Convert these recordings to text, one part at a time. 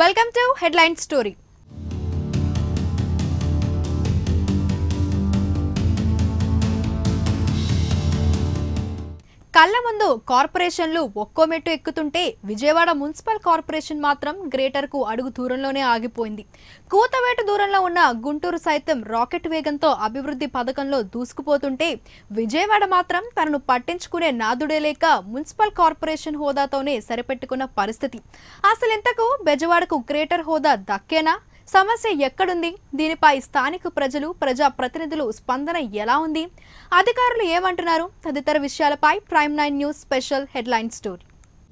welcome to headline story కళ్ళ ముందు కార్పొరేషన్లు ఒక్కో మెట్టు ఎక్కుతుంటే విజయవాడ మున్సిపల్ కార్పొరేషన్ మాత్రం గ్రేటర్ కు అడుగు దూరంలోనే ఆగిపోయింది కూతవేటు దూరంలో ఉన్న గుంటూరు సైతం రాకెట్ వేగంతో అభివృద్ధి పథకంలో దూసుకుపోతుంటే విజయవాడ మాత్రం తనను పట్టించుకునే నాదుడే లేక మున్సిపల్ కార్పొరేషన్ హోదాతోనే సరిపెట్టుకున్న పరిస్థితి అసలు ఇంతకు బెజవాడకు గ్రేటర్ హోదా దక్కేనా సమస్య ఎక్కడుంది దీనిపై స్థానిక ప్రజలు ప్రజా ప్రతినిధులు స్పందన ఎలా ఉంది అధికారులు ఏమంటున్నారు తదితర విషయాలపై prime nine news special headline story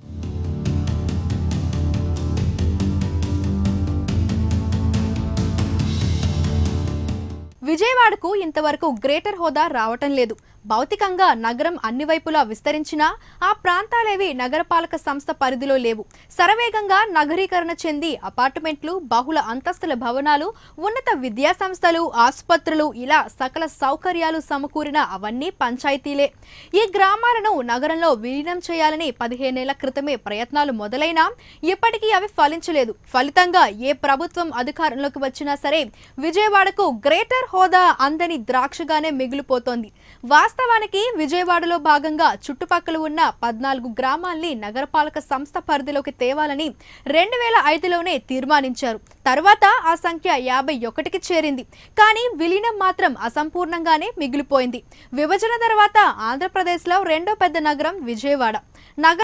విజయవాడకు ఇంతవరకు గ్రేటర్ హోదా రావటం లేదు భౌతికంగా నగరం అన్ని వైపులా విస్తరించినా ఆ ప్రాంతాలేవి నగరపాలక సంస్థ పరిధిలో లేవు శరవేగంగా నగరీకరణ చెంది అపార్ట్మెంట్లు బహుళ అంతస్తుల భవనాలు ఉన్నత విద్యా సంస్థలు ఆసుపత్రులు ఇలా సకల సౌకర్యాలు సమకూరిన అవన్నీ పంచాయతీలే ఈ గ్రామాలను నగరంలో విలీనం చేయాలని పదిహేనేళ్ల క్రితమే ప్రయత్నాలు మొదలైనా ఇప్పటికీ అవి ఫలించలేదు ఫలితంగా ఏ ప్రభుత్వం అధికారంలోకి వచ్చినా సరే విజయవాడకు గ్రేటర్ హోదా అందని ద్రాక్షగానే మిగిలిపోతోంది వాస్తవానికి విజయవాడలో భాగంగా చుట్టుపక్కల ఉన్న పద్నాలుగు గ్రామాల్ని నగరపాలక సంస్థ పరిధిలోకి తేవాలని రెండు వేల ఐదులోనే తీర్మానించారు తర్వాత ఆ సంఖ్య యాభై ఒకటికి చేరింది కానీ విలీనం మాత్రం అసంపూర్ణంగానే మిగిలిపోయింది విభజన తర్వాత ఆంధ్రప్రదేశ్లో రెండో పెద్ద నగరం విజయవాడ నగర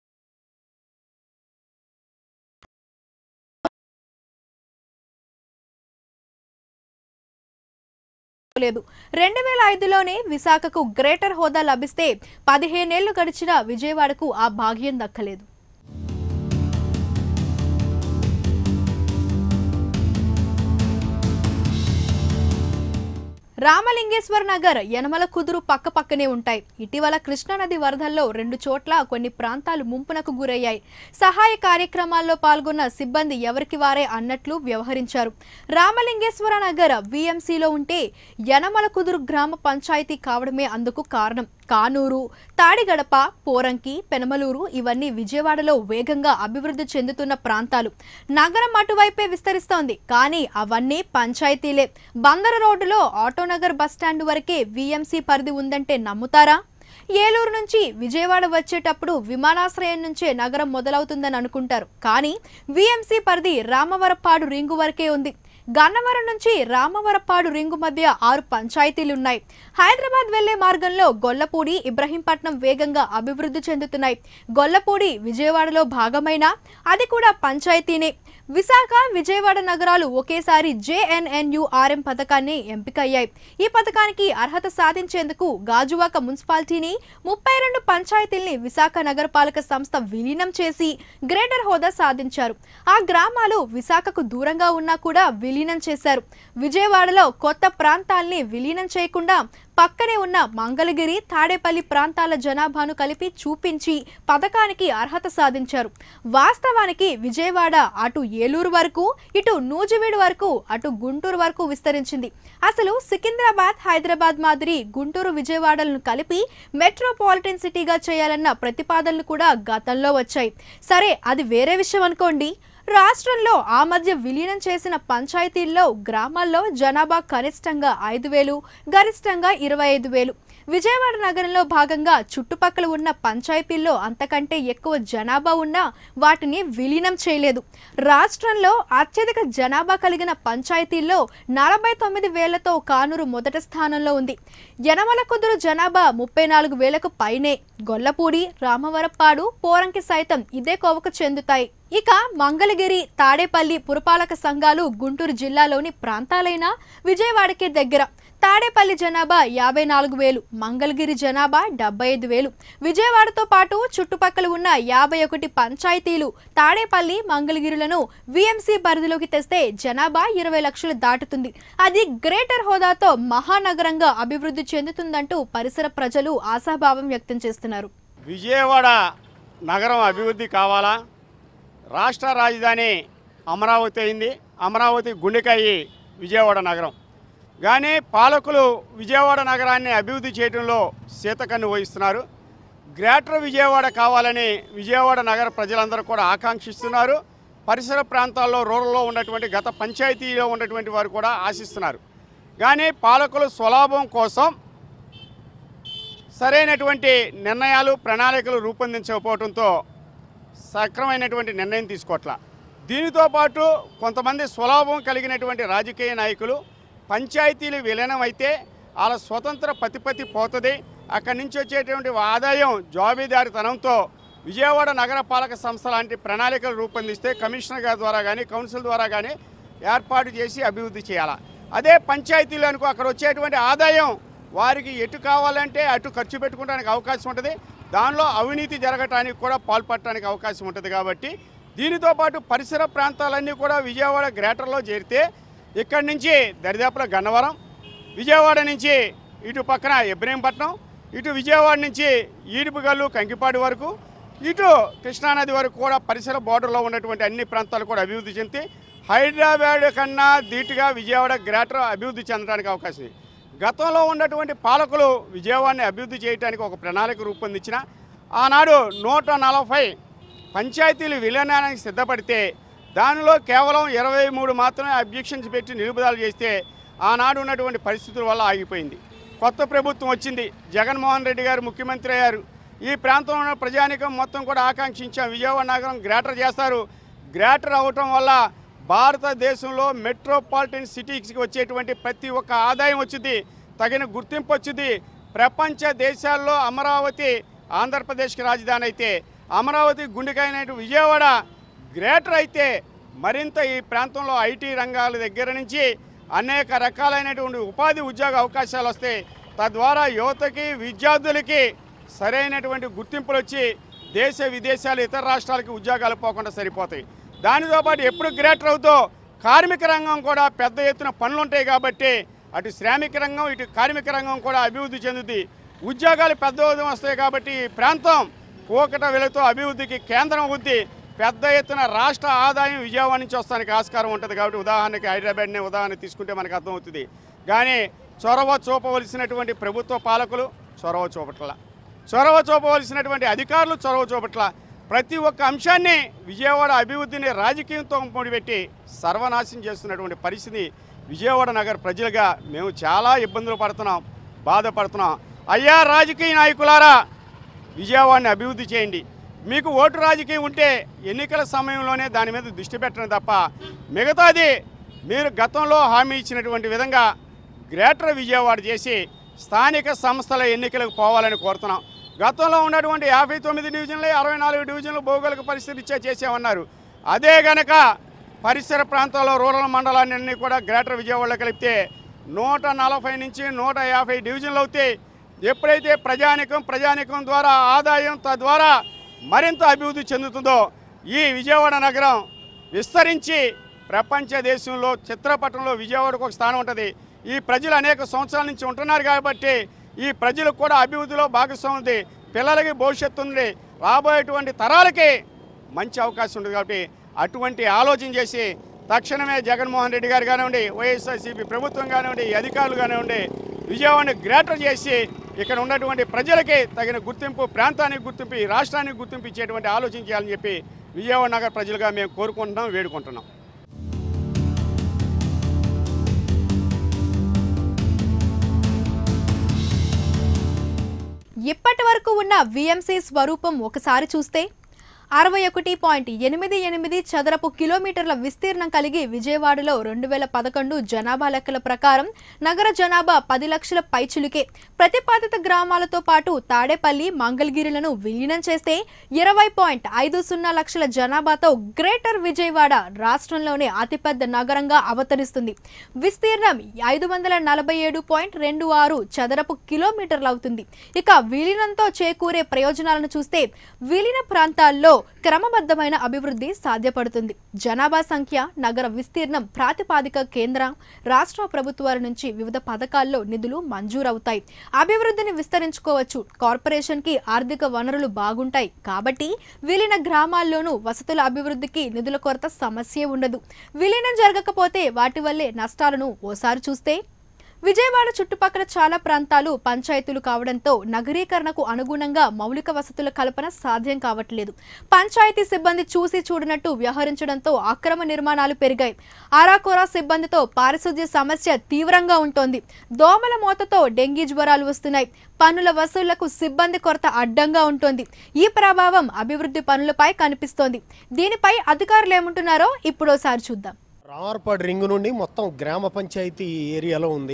లేదు రెండు వేల ఐదులోనే విశాఖకు గ్రేటర్ హోదా లభిస్తే పదిహేనేళ్లు గడిచిన విజయవాడకు ఆ భాగ్యం దక్కలేదు రామలింగేశ్వర నగర్ యనమల కుదురు పక్క పక్కనే ఉంటాయి ఇటీవల కృష్ణానది వరదల్లో రెండు చోట్ల కొన్ని ప్రాంతాలు ముంపునకు గురయ్యాయి సహాయ కార్యక్రమాల్లో పాల్గొన్న సిబ్బంది ఎవరికి వారే అన్నట్లు వ్యవహరించారు రామలింగేశ్వర నగర్ విఎంసీలో ఉంటే యనమల కుదురు గ్రామ పంచాయతీ కావడమే అందుకు కారణం కానూరు తాడిగడప పోరంకి పెనమలూరు ఇవన్నీ విజయవాడలో వేగంగా అభివృద్ధి చెందుతున్న ప్రాంతాలు నగరం అటువైపే విస్తరిస్తోంది కానీ అవన్నీ పంచాయతీలే బందర రోడ్డులో ఆటోనగర్ బస్టాండ్ వరకే విఎంసీ పరిధి ఉందంటే నమ్ముతారా ఏలూరు నుంచి విజయవాడ వచ్చేటప్పుడు విమానాశ్రయం నుంచే నగరం మొదలవుతుందని అనుకుంటారు కానీ విఎంసీ పరిధి రామవరపాడు రింగు వరకే ఉంది గన్నవరం నుంచి రామవరపాడు రింగు మధ్య ఆరు పంచాయతీలున్నాయి హైదరాబాద్ వెళ్లే మార్గంలో గొల్లపూడి ఇబ్రహీంపట్నం వేగంగా అభివృద్ధి చెందుతున్నాయి గొల్లపూడి విజయవాడలో భాగమైన అది కూడా పంచాయతీనే విశాఖ విజయవాడ నగరాలు ఒకేసారి జేఎన్ఎన్యుఆర్ఎం పథకాన్ని ఎంపికయ్యాయి ఈ పథకానికి అర్హత సాధించేందుకు గాజువాక మున్సిపాలిటీని ముప్పై రెండు పంచాయతీల్ని విశాఖ నగరపాలక సంస్థ విలీనం చేసి గ్రేటర్ హోదా సాధించారు ఆ గ్రామాలు విశాఖకు దూరంగా ఉన్నా కూడా విలీనం చేశారు విజయవాడలో కొత్త ప్రాంతాల్ని విలీనం చేయకుండా పక్కనే ఉన్న మంగళగిరి తాడేపల్లి ప్రాంతాల జనాభాను కలిపి చూపించి పథకానికి అర్హత సాధించారు వాస్తవానికి విజయవాడ అటు ఏలూరు వరకు ఇటు నూజివీడు వరకు అటు గుంటూరు వరకు విస్తరించింది అసలు సికింద్రాబాద్ హైదరాబాద్ మాదిరి గుంటూరు విజయవాడలను కలిపి మెట్రోపాలిటన్ సిటీగా చేయాలన్న ప్రతిపాదనలు కూడా గతంలో వచ్చాయి సరే అది వేరే విషయం అనుకోండి రాష్ట్రంలో ఆ మధ్య విలీనం చేసిన పంచాయతీల్లో గ్రామాల్లో జనాభా కనిష్టంగా ఐదు వేలు గరిష్టంగా ఇరవై ఐదు వేలు విజయవాడ నగరంలో భాగంగా చుట్టుపక్కల ఉన్న పంచాయతీల్లో అంతకంటే ఎక్కువ జనాభా ఉన్నా వాటిని విలీనం చేయలేదు రాష్ట్రంలో అత్యధిక జనాభా కలిగిన పంచాయతీల్లో నలభై తొమ్మిది వేలతో కానూరు మొదటి స్థానంలో ఉంది యనమల కుదురు జనాభా ముప్పై నాలుగు వేలకు పైనే గొల్లపూడి రామవరపాడు పోరంకి సైతం ఇదే కోవకు చెందుతాయి ఇక మంగళగిరి తాడేపల్లి పురపాలక సంఘాలు గుంటూరు జిల్లాలోని ప్రాంతాలైన విజయవాడకే దగ్గర తాడేపల్లి జనాభా యాభై నాలుగు వేలు మంగళగిరి జనాభా డెబ్బై ఐదు వేలు విజయవాడతో పాటు చుట్టుపక్కల ఉన్న యాభై ఒకటి పంచాయతీలు తాడేపల్లి మంగళగిరులను విఎంసీ పరిధిలోకి తెస్తే జనాభా ఇరవై లక్షలు దాటుతుంది అది గ్రేటర్ హోదాతో మహానగరంగా అభివృద్ధి చెందుతుందంటూ పరిసర ప్రజలు ఆశాభావం వ్యక్తం చేస్తున్నారు విజయవాడ నగరం అభివృద్ధి కావాలా రాష్ట్ర రాజధాని అమరావతి అయింది అమరావతి గుండెకాయి విజయవాడ నగరం కానీ పాలకులు విజయవాడ నగరాన్ని అభివృద్ధి చేయడంలో సీతకన్ను వహిస్తున్నారు గ్రేటర్ విజయవాడ కావాలని విజయవాడ నగర ప్రజలందరూ కూడా ఆకాంక్షిస్తున్నారు పరిసర ప్రాంతాల్లో రూరల్లో ఉన్నటువంటి గత పంచాయతీలో ఉన్నటువంటి వారు కూడా ఆశిస్తున్నారు కానీ పాలకులు స్వలాభం కోసం సరైనటువంటి నిర్ణయాలు ప్రణాళికలు రూపొందించకపోవడంతో సక్రమైనటువంటి నిర్ణయం తీసుకోవట్ల దీనితో పాటు కొంతమంది స్వలాభం కలిగినటువంటి రాజకీయ నాయకులు పంచాయతీలు విలీనం అయితే వాళ్ళ స్వతంత్ర ప్రతిపత్తి పోతుంది అక్కడి నుంచి వచ్చేటువంటి ఆదాయం జవాబీదారితనంతో విజయవాడ నగరపాలక సంస్థ లాంటి ప్రణాళికలు రూపొందిస్తే కమిషనర్ గారి ద్వారా కానీ కౌన్సిల్ ద్వారా కానీ ఏర్పాటు చేసి అభివృద్ధి చేయాలి అదే పంచాయతీలు అనుకో అక్కడ వచ్చేటువంటి ఆదాయం వారికి ఎటు కావాలంటే అటు ఖర్చు పెట్టుకోవడానికి అవకాశం ఉంటుంది దానిలో అవినీతి జరగటానికి కూడా పాల్పడటానికి అవకాశం ఉంటుంది కాబట్టి దీనితో పాటు పరిసర ప్రాంతాలన్నీ కూడా విజయవాడ గ్రేటర్లో చేరితే ఇక్కడి నుంచి దరిదాపుల గన్నవరం విజయవాడ నుంచి ఇటు పక్కన ఇబ్రహీంపట్నం ఇటు విజయవాడ నుంచి ఈడుపుగల్లు కంకిపాడు వరకు ఇటు కృష్ణానది వరకు కూడా పరిసర బోర్డర్లో ఉన్నటువంటి అన్ని ప్రాంతాలు కూడా అభివృద్ధి చెంది హైదరాబాద్ కన్నా ధీటుగా విజయవాడ గ్రేటర్ అభివృద్ధి చెందడానికి అవకాశం ఉంది గతంలో ఉన్నటువంటి పాలకులు విజయవాడని అభివృద్ధి చేయడానికి ఒక ప్రణాళిక రూపొందించిన ఆనాడు నూట నలభై పంచాయతీలు విలీనానికి సిద్ధపడితే దానిలో కేవలం ఇరవై మూడు మాత్రమే అబ్జెక్షన్స్ పెట్టి నిలుపుదల చేస్తే ఆనాడు ఉన్నటువంటి పరిస్థితుల వల్ల ఆగిపోయింది కొత్త ప్రభుత్వం వచ్చింది జగన్మోహన్ రెడ్డి గారు ముఖ్యమంత్రి అయ్యారు ఈ ప్రాంతంలో ఉన్న ప్రజానికం మొత్తం కూడా ఆకాంక్షించాం విజయవాడ నగరం గ్రేటర్ చేస్తారు గ్రేటర్ అవటం వల్ల భారతదేశంలో మెట్రోపాలిటన్ సిటీస్కి వచ్చేటువంటి ప్రతి ఒక్క ఆదాయం వచ్చింది తగిన గుర్తింపు వచ్చింది ప్రపంచ దేశాల్లో అమరావతి ఆంధ్రప్రదేశ్కి రాజధాని అయితే అమరావతి గుండెకైన విజయవాడ గ్రేటర్ అయితే మరింత ఈ ప్రాంతంలో ఐటీ రంగాల దగ్గర నుంచి అనేక రకాలైనటువంటి ఉపాధి ఉద్యోగ అవకాశాలు వస్తాయి తద్వారా యువతకి విద్యార్థులకి సరైనటువంటి గుర్తింపులు వచ్చి దేశ విదేశాలు ఇతర రాష్ట్రాలకి ఉద్యోగాలు పోకుండా సరిపోతాయి దానితో పాటు ఎప్పుడు గ్రేటర్ అవుతో కార్మిక రంగం కూడా పెద్ద ఎత్తున పనులు ఉంటాయి కాబట్టి అటు శ్రామిక రంగం ఇటు కార్మిక రంగం కూడా అభివృద్ధి చెందుతుంది ఉద్యోగాలు పెద్ద ఎత్తున వస్తాయి కాబట్టి ఈ ప్రాంతం కూకట వెలుగుతో అభివృద్ధికి కేంద్రం అవుద్ది పెద్ద ఎత్తున రాష్ట్ర ఆదాయం విజయవాడ నుంచి వస్తానికి ఆస్కారం ఉంటుంది కాబట్టి ఉదాహరణకి హైదరాబాద్నే ఉదాహరణ తీసుకుంటే మనకు అర్థమవుతుంది కానీ చొరవ చూపవలసినటువంటి ప్రభుత్వ పాలకులు చొరవ చూపట్ల చొరవ చూపవలసినటువంటి అధికారులు చొరవ చూపట్ల ప్రతి ఒక్క అంశాన్ని విజయవాడ అభివృద్ధిని రాజకీయంతో ముడిపెట్టి సర్వనాశనం చేస్తున్నటువంటి పరిస్థితి విజయవాడ నగర ప్రజలుగా మేము చాలా ఇబ్బందులు పడుతున్నాం బాధపడుతున్నాం అయ్యా రాజకీయ నాయకులారా విజయవాడని అభివృద్ధి చేయండి మీకు ఓటు రాజకీయం ఉంటే ఎన్నికల సమయంలోనే దాని మీద దృష్టి పెట్టడం తప్ప మిగతాది మీరు గతంలో హామీ ఇచ్చినటువంటి విధంగా గ్రేటర్ విజయవాడ చేసి స్థానిక సంస్థల ఎన్నికలకు పోవాలని కోరుతున్నాం గతంలో ఉన్నటువంటి యాభై తొమ్మిది డివిజన్లు అరవై నాలుగు డివిజన్లు భౌగోళిక పరిస్థితి ఇచ్చే చేసామన్నారు అదే గనక పరిసర ప్రాంతాల్లో రూరల్ మండలాన్ని కూడా గ్రేటర్ విజయవాడలో కలిపితే నూట నలభై నుంచి నూట యాభై డివిజన్లు అవుతాయి ఎప్పుడైతే ప్రజానికం ప్రజానికం ద్వారా ఆదాయం తద్వారా మరింత అభివృద్ధి చెందుతుందో ఈ విజయవాడ నగరం విస్తరించి ప్రపంచ దేశంలో చిత్రపటంలో విజయవాడకు ఒక స్థానం ఉంటుంది ఈ ప్రజలు అనేక సంవత్సరాల నుంచి ఉంటున్నారు కాబట్టి ఈ ప్రజలకు కూడా అభివృద్ధిలో భాగస్వామ్యం ఉంది పిల్లలకి భవిష్యత్తు ఉంది రాబోయేటువంటి తరాలకి మంచి అవకాశం ఉంటుంది కాబట్టి అటువంటి ఆలోచన చేసి తక్షణమే జగన్మోహన్ రెడ్డి గారు కానివ్వండి వైఎస్ఆర్సీపీ ప్రభుత్వం కానివ్వండి ఈ అధికారులు కానివ్వండి విజయవాడని గ్రేటర్ చేసి ఇక్కడ ఉన్నటువంటి ప్రజలకి తగిన గుర్తింపు ప్రాంతానికి గుర్తింపు ఈ రాష్ట్రానికి గుర్తింపు ఇచ్చేటువంటి ఆలోచన చేయాలని చెప్పి విజయవాడ నగర ప్రజలుగా మేము కోరుకుంటున్నాం వేడుకుంటున్నాం ఇప్పటి వరకు ఉన్న విఎంసీ స్వరూపం ఒకసారి చూస్తే అరవై ఒకటి పాయింట్ ఎనిమిది ఎనిమిది చదరపు కిలోమీటర్ల విస్తీర్ణం కలిగి విజయవాడలో రెండు వేల పదకొండు జనాభా లెక్కల ప్రకారం నగర జనాభా పది లక్షల పైచులుకే ప్రతిపాదిత గ్రామాలతో పాటు తాడేపల్లి మంగళగిరిలను విలీనం చేస్తే ఇరవై పాయింట్ ఐదు సున్నా లక్షల జనాభాతో గ్రేటర్ విజయవాడ రాష్ట్రంలోనే అతిపెద్ద నగరంగా అవతరిస్తుంది విస్తీర్ణం ఐదు వందల నలభై ఏడు పాయింట్ రెండు ఆరు చదరపు కిలోమీటర్లు అవుతుంది ఇక విలీనంతో చేకూరే ప్రయోజనాలను చూస్తే విలీన ప్రాంతాల్లో క్రమబద్ధమైన అభివృద్ధి సాధ్యపడుతుంది జనాభా సంఖ్య నగర విస్తీర్ణం ప్రాతిపాదిక కేంద్ర రాష్ట్ర ప్రభుత్వాల నుంచి వివిధ పథకాల్లో నిధులు మంజూరవుతాయి అభివృద్ధిని విస్తరించుకోవచ్చు కార్పొరేషన్ కి ఆర్థిక వనరులు బాగుంటాయి కాబట్టి విలీన గ్రామాల్లోనూ వసతుల అభివృద్ధికి నిధుల కొరత సమస్య ఉండదు విలీనం జరగకపోతే వాటి వల్లే నష్టాలను ఓసారి చూస్తే విజయవాడ చుట్టుపక్కల చాలా ప్రాంతాలు పంచాయతీలు కావడంతో నగరీకరణకు అనుగుణంగా మౌలిక వసతుల కల్పన సాధ్యం కావట్లేదు పంచాయతీ సిబ్బంది చూసి చూడనట్టు వ్యవహరించడంతో అక్రమ నిర్మాణాలు పెరిగాయి ఆరాకోరా సిబ్బందితో పారిశుద్ధ్య సమస్య తీవ్రంగా ఉంటోంది దోమల మూతతో డెంగీ జ్వరాలు వస్తున్నాయి పన్నుల వసూళ్లకు సిబ్బంది కొరత అడ్డంగా ఉంటుంది ఈ ప్రభావం అభివృద్ధి పనులపై కనిపిస్తోంది దీనిపై అధికారులు ఏమంటున్నారో ఇప్పుడోసారి చూద్దాం రామర్పాడు రింగ్ నుండి మొత్తం గ్రామ పంచాయతీ ఏరియాలో ఉంది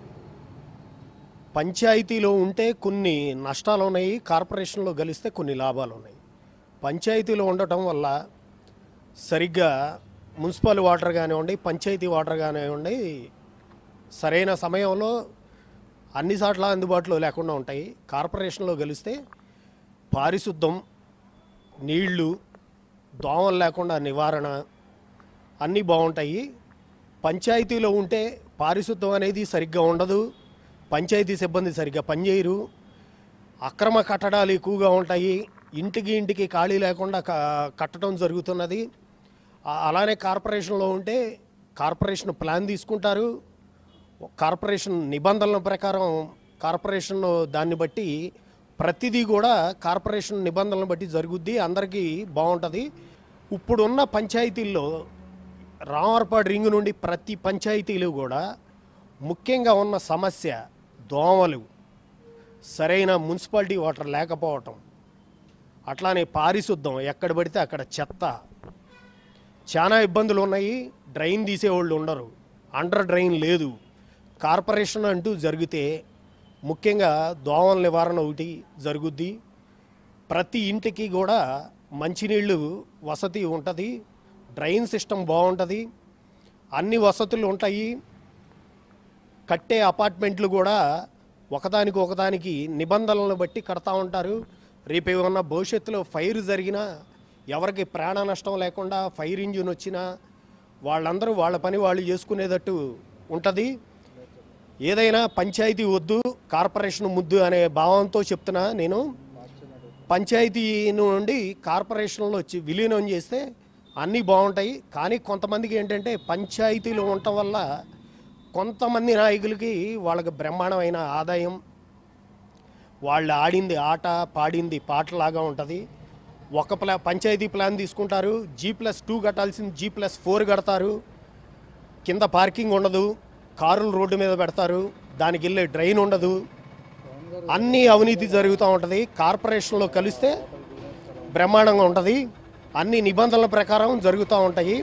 పంచాయతీలో ఉంటే కొన్ని నష్టాలు ఉన్నాయి కార్పొరేషన్లో గలిస్తే కొన్ని లాభాలు ఉన్నాయి పంచాయతీలో ఉండటం వల్ల సరిగ్గా మున్సిపల్ వాటర్ కానివ్వండి పంచాయతీ వాటర్ కానివ్వండి సరైన సమయంలో అన్ని చోట్ల అందుబాటులో లేకుండా ఉంటాయి కార్పొరేషన్లో గలిస్తే పారిశుద్ధం నీళ్లు దోమలు లేకుండా నివారణ అన్నీ బాగుంటాయి పంచాయతీలో ఉంటే పారిశుద్ధం అనేది సరిగ్గా ఉండదు పంచాయతీ సిబ్బంది సరిగ్గా పనిచేయరు అక్రమ కట్టడాలు ఎక్కువగా ఉంటాయి ఇంటికి ఇంటికి ఖాళీ లేకుండా క- కట్టడం జరుగుతున్నది ఆ- అలానే కార్పొరేషన్లో ఉంటే కార్పొరేషన్ ప్లాన్ తీసుకుంటారు కార్పొరేషన్ నిబంధనల ప్రకారం కార్పొరేషన్ దాన్ని బట్టి ప్రతిదీ కూడా కార్పొరేషన్ నిబంధనలను బట్టి జరుగుద్ది అందరికీ బాగుంటుంది ఇప్పుడున్న పంచాయతీల్లో రామర్పాడు రింగ్ నుండి ప్రతి పంచాయతీలు కూడా ముఖ్యంగా ఉన్న సమస్య దోమలు సరైన మున్సిపాలిటీ వాటర్ లేకపోవటం అట్లానే పారిశుద్ధం ఎక్కడ పడితే అక్కడ చెత్త చాలా ఇబ్బందులు ఉన్నాయి డ్రైన్ తీసేవాళ్ళు ఉండరు అండర్ డ్రైన్ లేదు కార్పొరేషన్ అంటూ జరిగితే ముఖ్యంగా దోమల నివారణ ఒకటి జరుగుద్ది ప్రతి ఇంటికి కూడా మంచినీళ్ళు వసతి ఉంటుంది డ్రైన్ సిస్టమ్ బాగుంటుంది అన్ని వసతులు ఉంటాయి కట్టే అపార్ట్మెంట్లు కూడా ఒకదానికి ఒకదానికి నిబంధనలను బట్టి కడతా ఉంటారు రేపు ఏమన్నా భవిష్యత్తులో ఫైర్ జరిగినా ఎవరికి ప్రాణ నష్టం లేకుండా ఫైర్ ఇంజిన్ వచ్చినా వాళ్ళందరూ వాళ్ళ పని వాళ్ళు చేసుకునేటట్టు ఉంటుంది ఏదైనా పంచాయతీ వద్దు కార్పొరేషన్ ముద్దు అనే భావంతో చెప్తున్నా నేను పంచాయతీ నుండి కార్పొరేషన్లో వచ్చి విలీనం చేస్తే అన్నీ బాగుంటాయి కానీ కొంతమందికి ఏంటంటే పంచాయతీలో ఉండటం వల్ల కొంతమంది నాయకులకి వాళ్ళకి బ్రహ్మాండమైన ఆదాయం వాళ్ళు ఆడింది ఆట పాడింది పాటలాగా ఉంటుంది ఒక ప్లా పంచాయతీ ప్లాన్ తీసుకుంటారు జీ ప్లస్ టూ కట్టాల్సింది జీ ప్లస్ ఫోర్ కడతారు కింద పార్కింగ్ ఉండదు కారులు రోడ్డు మీద పెడతారు దానికి వెళ్ళే డ్రైన్ ఉండదు అన్నీ అవినీతి జరుగుతూ ఉంటుంది కార్పొరేషన్లో కలిస్తే బ్రహ్మాండంగా ఉంటుంది అన్ని నిబంధనల ప్రకారం జరుగుతూ ఉంటాయి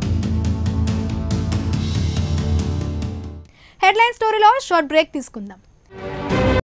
హెడ్లైన్ స్టోరీలో షార్ట్ బ్రేక్ తీసుకుందాం